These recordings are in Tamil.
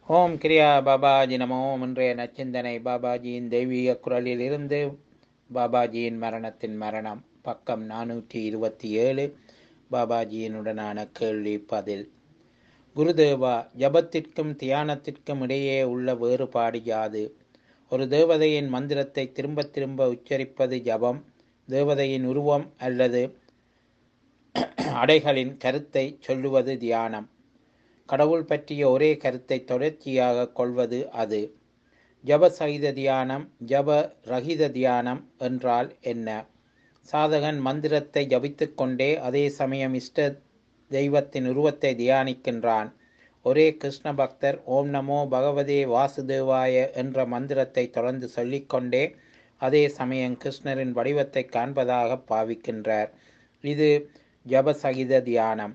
ஓம் கிரியா பாபாஜி நமோ இன்றைய நச்சிந்தனை பாபாஜியின் தெய்வீக குரலில் இருந்து பாபாஜியின் மரணத்தின் மரணம் பக்கம் நானூற்றி இருபத்தி ஏழு பாபாஜியினுடனான கேள்வி பதில் குருதேவா ஜபத்திற்கும் தியானத்திற்கும் இடையே உள்ள வேறுபாடு யாது ஒரு தேவதையின் மந்திரத்தை திரும்ப திரும்ப உச்சரிப்பது ஜபம் தேவதையின் உருவம் அல்லது அடைகளின் கருத்தை சொல்லுவது தியானம் கடவுள் பற்றிய ஒரே கருத்தை தொடர்ச்சியாக கொள்வது அது ஜப சகித தியானம் ஜப ரகித தியானம் என்றால் என்ன சாதகன் மந்திரத்தை ஜபித்துக் கொண்டே அதே சமயம் இஷ்ட தெய்வத்தின் உருவத்தை தியானிக்கின்றான் ஒரே கிருஷ்ண பக்தர் ஓம் நமோ பகவதே வாசுதேவாய என்ற மந்திரத்தை தொடர்ந்து சொல்லிக்கொண்டே அதே சமயம் கிருஷ்ணரின் வடிவத்தை காண்பதாக பாவிக்கின்றார் இது ஜபசகித தியானம்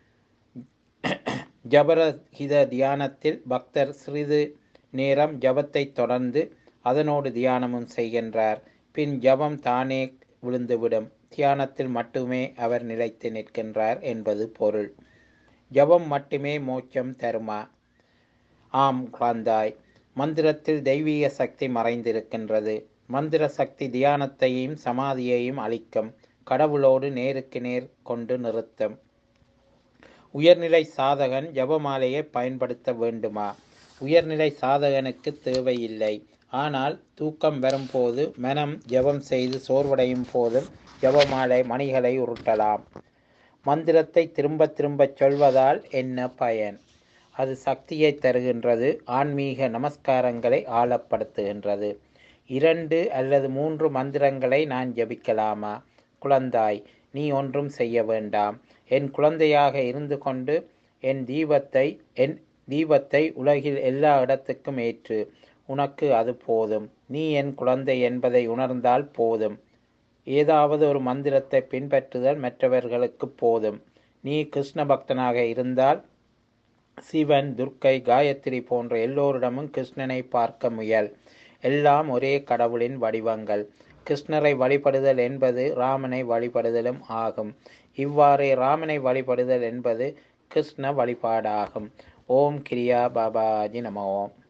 ஜபரகித தியானத்தில் பக்தர் சிறிது நேரம் ஜபத்தை தொடர்ந்து அதனோடு தியானமும் செய்கின்றார் பின் ஜபம் தானே விழுந்துவிடும் தியானத்தில் மட்டுமே அவர் நிலைத்து நிற்கின்றார் என்பது பொருள் ஜபம் மட்டுமே மோட்சம் தருமா ஆம் குழந்தாய் மந்திரத்தில் தெய்வீக சக்தி மறைந்திருக்கின்றது மந்திர சக்தி தியானத்தையும் சமாதியையும் அளிக்கும் கடவுளோடு நேருக்கு நேர் கொண்டு நிறுத்தும் உயர்நிலை சாதகன் ஜபமாலையை பயன்படுத்த வேண்டுமா உயர்நிலை சாதகனுக்கு தேவையில்லை ஆனால் தூக்கம் வரும்போது மனம் ஜபம் செய்து சோர்வடையும் போதும் ஜபமாலை மணிகளை உருட்டலாம் மந்திரத்தை திரும்ப திரும்பச் சொல்வதால் என்ன பயன் அது சக்தியை தருகின்றது ஆன்மீக நமஸ்காரங்களை ஆழப்படுத்துகின்றது இரண்டு அல்லது மூன்று மந்திரங்களை நான் ஜபிக்கலாமா குழந்தாய் நீ ஒன்றும் செய்ய வேண்டாம் என் குழந்தையாக இருந்து கொண்டு என் தீபத்தை என் தீபத்தை உலகில் எல்லா இடத்துக்கும் ஏற்று உனக்கு அது போதும் நீ என் குழந்தை என்பதை உணர்ந்தால் போதும் ஏதாவது ஒரு மந்திரத்தை பின்பற்றுதல் மற்றவர்களுக்கு போதும் நீ கிருஷ்ண பக்தனாக இருந்தால் சிவன் துர்க்கை காயத்ரி போன்ற எல்லோரிடமும் கிருஷ்ணனை பார்க்க முயல் எல்லாம் ஒரே கடவுளின் வடிவங்கள் கிருஷ்ணரை வழிபடுதல் என்பது ராமனை வழிபடுதலும் ஆகும் இவ்வாறே ராமனை வழிபடுதல் என்பது கிருஷ்ண வழிபாடாகும் ஓம் கிரியா பாபாஜி நம ஓம்